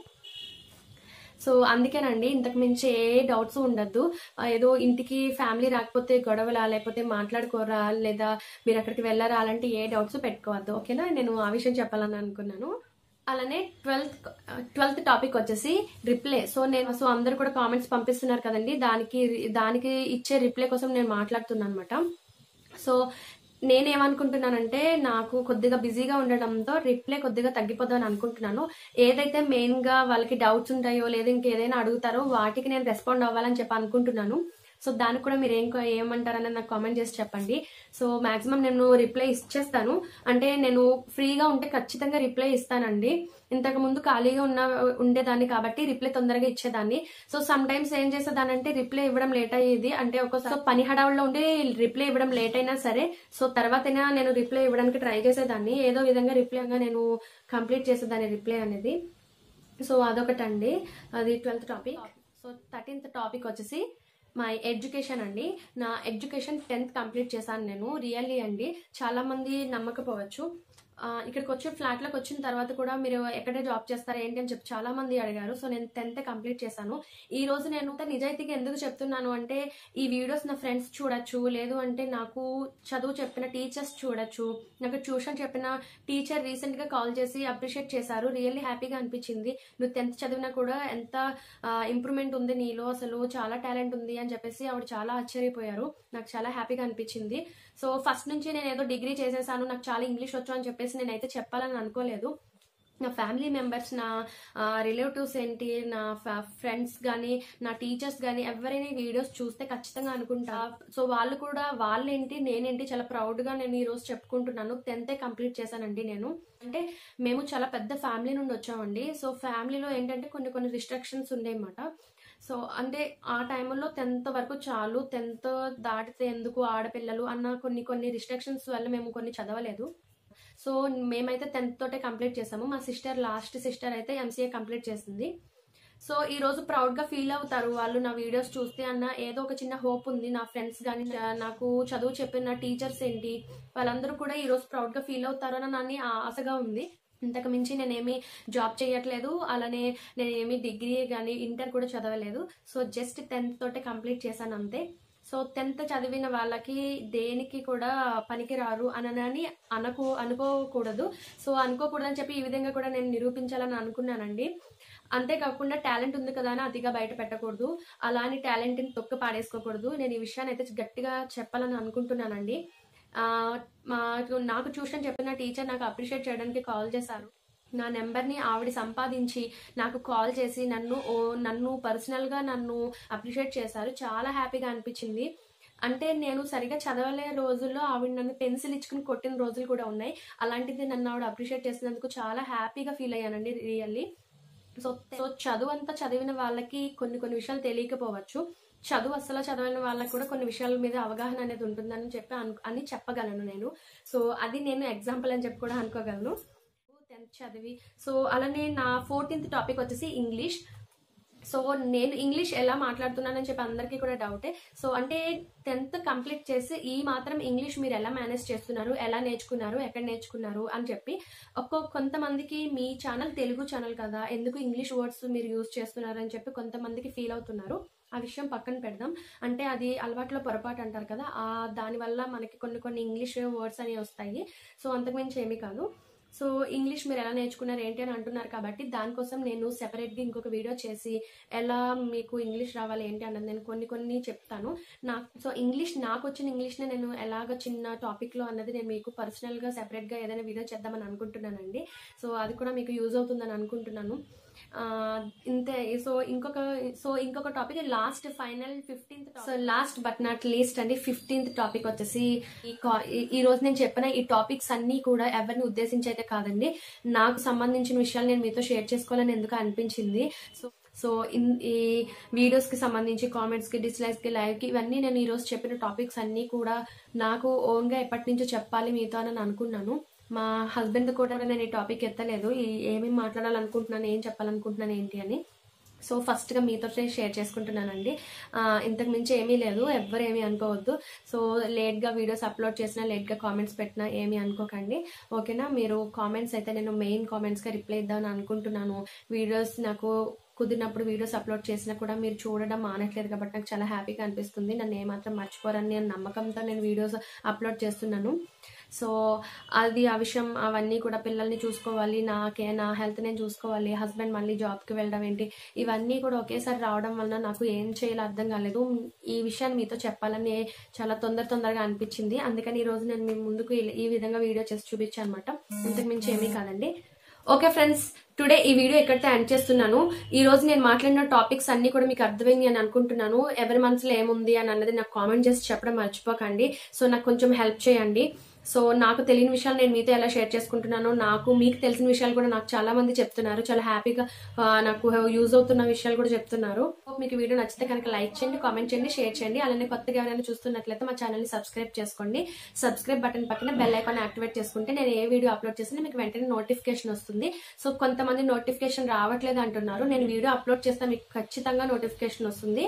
సో అందుకేనండి ఇంతకు మించి ఏ డౌట్స్ ఉండద్దు ఆ, ఏదో ఇంటికి ఫ్యామిలీ రాకపోతే గొడవలా లేకపోతే మాట్లాడుకోరా లేదా మీరు అక్కడికి వెళ్ళారా అలాంటి ఏ డౌట్స్ పెట్టుకోవద్దు ఓకేనా నేను ఆ విషయం చెప్పాలని అనుకున్నాను అలానే ట్వెల్త్ ట్వెల్త్ టాపిక్ వచ్చేసి రిప్లై సో నేను సో అందరు కూడా కామెంట్స్ పంపిస్తున్నారు కదండి దానికి దానికి ఇచ్చే రిప్లై కోసం నేను మాట్లాడుతున్నాను అనమాట సో నేనేమనుకుంటున్నానంటే నాకు కొద్దిగా బిజీగా ఉండడంతో రిప్లై కొద్దిగా తగ్గిపోదని అనుకుంటున్నాను ఏదైతే మెయిన్ గా వాళ్ళకి డౌట్స్ ఉంటాయో లేదా ఇంకేదైనా అడుగుతారో వాటికి నేను రెస్పాండ్ అవ్వాలని చెప్పి అనుకుంటున్నాను సో దానికి కూడా మీరు ఏం ఏమంటారనేది నాకు కామెంట్ చేసి చెప్పండి సో మాక్సిమం నేను రిప్లై ఇచ్చేస్తాను అంటే నేను ఫ్రీగా ఉంటే ఖచ్చితంగా రిప్లై ఇస్తానండి ఇంతకు ముందు ఖాళీగా ఉన్న ఉండేదాన్ని కాబట్టి రిప్లై తొందరగా ఇచ్చేదాన్ని సో సమ్ టైమ్స్ ఏం చేసేదానంటే రిప్లై ఇవ్వడం లేట్ అయ్యేది అంటే ఒకసారి పని హడావుల్లో ఉండి రిప్లై ఇవ్వడం లేట్ అయినా సరే సో తర్వాతైనా నేను రిప్లై ఇవ్వడానికి ట్రై చేసేదాన్ని ఏదో విధంగా రిప్లై నేను కంప్లీట్ చేసేదాన్ని రిప్లై అనేది సో అదొకటండి అది twelfth topic so thirteenth topic వచ్చేసి మై ఎడ్యుకేషన్ అండి నా ఎడ్యుకేషన్ టెన్త్ కంప్లీట్ చేశాను నేను రియల్లీ అండి చాలా మంది నమ్మకపోవచ్చు ఆ, ఇక్కడికి వచ్చి ఫ్లాట్ లోకి వచ్చిన తర్వాత కూడా మీరు ఎక్కడే జాబ్ చేస్తారా ఏంటి అని చెప్పి చాలా మంది అడిగారు సో నేను టెన్త్ కంప్లీట్ చేశాను ఈ రోజు నేను ఇంత నిజాయితీగా ఎందుకు చెప్తున్నాను అంటే ఈ వీడియోస్ నా ఫ్రెండ్స్ చూడొచ్చు లేదు అంటే నాకు చదువు చెప్పిన టీచర్స్ చూడొచ్చు నాకు ట్యూషన్ చెప్పిన టీచర్ రీసెంట్ గా కాల్ చేసి అప్రిషియేట్ చేశారు రియల్లీ హ్యాపీగా అనిపించింది నువ్వు టెన్త్ చదివినా కూడా ఎంత ఇంప్రూవ్మెంట్ ఉంది నీలో అసలు చాలా టాలెంట్ ఉంది అని చెప్పేసి ఆవిడ చాలా ఆశ్చర్యపోయారు నాకు చాలా హ్యాపీగా అనిపించింది సో ఫస్ట్ నుంచి నేను ఏదో డిగ్రీ చేసేసాను నాకు చాలా ఇంగ్లీష్ వచ్చు అని చెప్పేసి నేనైతే చెప్పాలని అనుకోలేదు నా ఫ్యామిలీ మెంబర్స్ నా రిలేటివ్స్ ఏంటి నా ఫ్రెండ్స్ కానీ నా టీచర్స్ కానీ ఎవరైనా వీడియోస్ చూస్తే ఖచ్చితంగా అనుకుంటా సో వాళ్ళు కూడా వాళ్ళేంటి నేనేంటి చాలా ప్రౌడ్ గా నేను ఈ రోజు చెప్పుకుంటున్నాను టెన్త్ కంప్లీట్ చేశానండి నేను అంటే మేము చాలా పెద్ద ఫ్యామిలీ నుండి వచ్చామండి సో ఫ్యామిలీలో ఏంటంటే కొన్ని కొన్ని రిస్ట్రిక్షన్స్ ఉండేమాట సో అంటే ఆ టైంలో టెన్త్ వరకు చాలు టెన్త్ దాటితే ఎందుకు ఆడపిల్లలు అన్న కొన్ని కొన్ని రిస్ట్రిక్షన్స్ వల్ల మేము కొన్ని చదవలేదు సో మేమైతే టెన్త్ తోటే కంప్లీట్ చేసాము మా సిస్టర్ లాస్ట్ సిస్టర్ అయితే ఎంసీఏ కంప్లీట్ చేసింది సో ఈ రోజు ప్రౌడ్ గా ఫీల్ అవుతారు వాళ్ళు నా వీడియోస్ చూస్తే అన్న ఏదో ఒక చిన్న హోప్ ఉంది నా ఫ్రెండ్స్ కానీ నాకు చదువు చెప్పిన టీచర్స్ ఏంటి వాళ్ళందరూ కూడా ఈ రోజు ప్రౌడ్ గా ఫీల్ అవుతారు అని నన్ను ఆశగా ఉంది ఇంతకు మించి నేనేమి జాబ్ చేయట్లేదు అలానే నేనేమి డిగ్రీ కానీ ఇంటర్ కూడా చదవలేదు సో జస్ట్ టెన్త్ తోటే కంప్లీట్ చేశాను అంతే సో టెన్త్ చదివిన వాళ్ళకి దేనికి కూడా పనికిరారు అనని అనుకో అనుకోకూడదు సో అనుకోకూడదని చెప్పి ఈ విధంగా కూడా నేను నిరూపించాలని అనుకున్నానండి అంతేకాకుండా టాలెంట్ ఉంది కదా అని అతిగా బయట పెట్టకూడదు అలాని టాలెంట్ని తొక్క పాడేసుకోకూడదు నేను ఈ విషయాన్ని అయితే గట్టిగా చెప్పాలని అనుకుంటున్నానండి ఆ, మాకు నాకు ట్యూషన్ చెప్పిన టీచర్ నాకు అప్రిషియేట్ చేయడానికి కాల్ చేశారు నా నెంబర్ని ఆవిడ సంపాదించి నాకు కాల్ చేసి నన్ను ఓ నన్ను పర్సనల్గా నన్ను అప్రిషియేట్ చేశారు చాలా హ్యాపీగా అనిపించింది అంటే నేను సరిగా చదవలే రోజుల్లో ఆవిడ నన్ను పెన్సిల్ ఇచ్చుకుని కొట్టిన రోజులు కూడా ఉన్నాయి అలాంటిది నన్ను ఆవిడ అప్రిషియేట్ చేసినందుకు చాలా హ్యాపీగా ఫీల్ అయ్యానండి రియల్లీ సో సో చదువు అంతా చదివిన వాళ్ళకి కొన్ని కొన్ని విషయాలు తెలియకపోవచ్చు చదువు అస్సలు చదవని వాళ్ళకి కూడా కొన్ని విషయాల మీద అవగాహన అనేది ఉంటుందని చెప్పి అను- అని చెప్పగలను నేను సో అది నేను ఎగ్జాంపుల్ అని చెప్పి కూడా అనుకోగలను టెన్త్ చదివి సో అలానే నా ఫోర్టీన్త్ టాపిక్ వచ్చేసి ఇంగ్లీష్ సో నేను ఇంగ్లీష్ ఎలా మాట్లాడుతున్నానని చెప్పి అందరికీ కూడా డౌటే సో అంటే టెన్త్ కంప్లీట్ చేసి ఈ మాత్రం ఇంగ్లీష్ మీరు ఎలా మేనేజ్ చేస్తున్నారు ఎలా నేర్చుకున్నారు ఎక్కడ నేర్చుకున్నారు అని చెప్పి ఒక్కో కొంతమందికి మీ ఛానల్ తెలుగు ఛానల్ కదా ఎందుకు ఇంగ్లీష్ వర్డ్స్ మీరు యూజ్ చేస్తున్నారు అని చెప్పి కొంతమందికి ఫీల్ అవుతున్నారు ఆ విషయం పక్కన పెడదాం అంటే అది అలవాట్లో పొరపాటు అంటారు కదా ఆ దానివల్ల మనకి కొన్ని కొన్ని ఇంగ్లీష్ వర్డ్స్ అనేవి వస్తాయి సో అంతకుమించి ఏమీ కాదు సో ఇంగ్లీష్ మీరు ఎలా నేర్చుకున్నారు ఏంటి అని అంటున్నారు కాబట్టి దానికోసం నేను సెపరేట్గా ఇంకొక వీడియో చేసి ఎలా మీకు ఇంగ్లీష్ రావాలి ఏంటి అన్నది నేను కొన్ని కొన్ని చెప్తాను నాకు సో ఇంగ్లీష్ నాకు వచ్చిన ఇంగ్లీష్ని నేను ఎలాగ చిన్న టాపిక్లో అన్నది నేను మీకు పర్సనల్గా సెపరేట్గా ఏదైనా వీడియో చేద్దామని అనుకుంటున్నానండి సో అది కూడా మీకు యూజ్ అవుతుందని అనుకుంటున్నాను ఆ, ఇంతే సో ఇంకొక సో ఇంకొక topic last final fifteenth so last but not least అండి ఫిఫ్టీన్త్ టాపిక్ వచ్చేసి ఈ కా- ఈ- ఈ రోజు నేను చెప్పిన ఈ టాపిక్స్ అన్ని కూడా ఎవరిని ఉద్దేశించి అయితే కాదండి నాకు సంబంధించిన విషయాలు నేను మీతో షేర్ చేసుకోవాలని ఎందుకు అనిపించింది సో సో ఇన్ ఈ వీడియోస్ కి సంబంధించి కామెంట్స్ కి డిస్లైక్స్ కి లైవ్ కి ఇవన్నీ నేను ఈ రోజు చెప్పిన టాపిక్స్ అన్ని కూడా నాకు ఓన్ గా ఎప్పటి నుంచో చెప్పాలి మీతో అని అనుకున్నాను మా హస్బెండ్ కూడా నేను ఈ టాపిక్ ఎత్తలేదు ఈ ఏమేమి మాట్లాడాలనుకుంటున్నాను ఏం చెప్పాలనుకుంటున్నాను ఏంటి అని సో ఫస్ట్ గా మీతో షేర్ చేసుకుంటున్నానండి ఆ, ఇంతకు మించి ఏమీ లేదు ఎవ్వరు ఏమీ అనుకోవద్దు సో లేట్ గా వీడియోస్ అప్లోడ్ చేసినా లేట్ గా కామెంట్స్ పెట్టినా ఏమీ అనుకోకండి ఓకేనా మీరు కామెంట్స్ అయితే నేను మెయిన్ కామెంట్స్ గా రిప్లై ఇద్దామని అనుకుంటున్నాను వీడియోస్ నాకు కుదిరినప్పుడు వీడియోస్ అప్లోడ్ చేసినా కూడా మీరు చూడడం మానట్లేదు కాబట్టి నాకు చాలా హ్యాపీగా అనిపిస్తుంది నన్ను ఏమాత్రం మర్చిపోరని నేను నమ్మకంతో నేను వీడియోస్ అప్లోడ్ చేస్తున్నాను సో అది ఆ విషయం అవన్నీ కూడా పిల్లల్ని చూసుకోవాలి నాకే నా హెల్త్ నేను చూసుకోవాలి హస్బెండ్ మళ్ళీ జాబ్కి వెళ్ళడం ఏంటి ఇవన్నీ కూడా ఒకేసారి రావడం వలన నాకు ఏం చేయాలో అర్థం కాలేదు ఈ విషయాన్ని మీతో చెప్పాలని చాలా తొందర తొందరగా అనిపించింది అందుకని ఈ రోజు నేను మీ ముందుకు ఈ- ఈ విధంగా వీడియో చేసి చూపించాను అనమాట ఇంతకు మించి ఏమీ కాదండి ఓకే ఫ్రెండ్స్ టుడే ఈ వీడియో ఎక్కడితో ఎండ్ చేస్తున్నాను ఈ రోజు నేను మాట్లాడిన టాపిక్స్ అన్ని కూడా మీకు అర్థమైంది అని అనుకుంటున్నాను ఎవరి మనసులో ఏముంది అని అన్నది నాకు కామెంట్ చేసి చెప్పడం మర్చిపోకండి సో నాకు కొంచెం హెల్ప్ చేయండి సో నాకు తెలియని విషయాలు నేను మీతో ఎలా షేర్ చేసుకుంటున్నాను నాకు మీకు తెలిసిన విషయాలు కూడా నాకు చాలా మంది చెప్తున్నారు చాలా హ్యాపీగా ఆ, నాకు యూజ్ అవుతున్న విషయాలు కూడా చెప్తున్నారు Hope మీకు వీడియో నచ్చితే కనుక లైక్ చేయండి కామెంట్ చేయండి షేర్ చేయండి అలానే కొత్తగా ఎవరైనా చూస్తున్నట్లయితే మా ఛానల్ ని సబ్స్క్రైబ్ చేసుకోండి సబ్స్క్రైబ్ బటన్ పక్కన బెల్ ఐకాన్ యాక్టివేట్ చేసుకుంటే నేను ఏ వీడియో అప్లోడ్ చేసినా మీకు వెంటనే నోటిఫికేషన్ వస్తుంది సో కొంతమంది నోటిఫికేషన్ రావట్లేదు అంటున్నారు నేను వీడియో అప్లోడ్ చేస్తే మీకు ఖచ్చితంగా నోటిఫికేషన్ వస్తుంది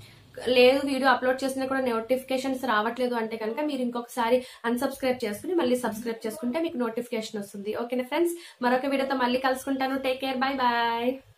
లేదు వీడియో అప్లోడ్ చేసినా కూడా నోటిఫికేషన్స్ రావట్లేదు అంటే కనుక మీరు ఇంకొకసారి అన్సబ్స్క్రైబ్ చేసుకుని మళ్ళీ సబ్స్క్రైబ్ చేసుకుంటే మీకు నోటిఫికేషన్ వస్తుంది ఓకేనా ఫ్రెండ్స్ మరొక వీడియోతో మళ్ళీ కలుసుకుంటాను టేక్ కేర్ బై బాయ్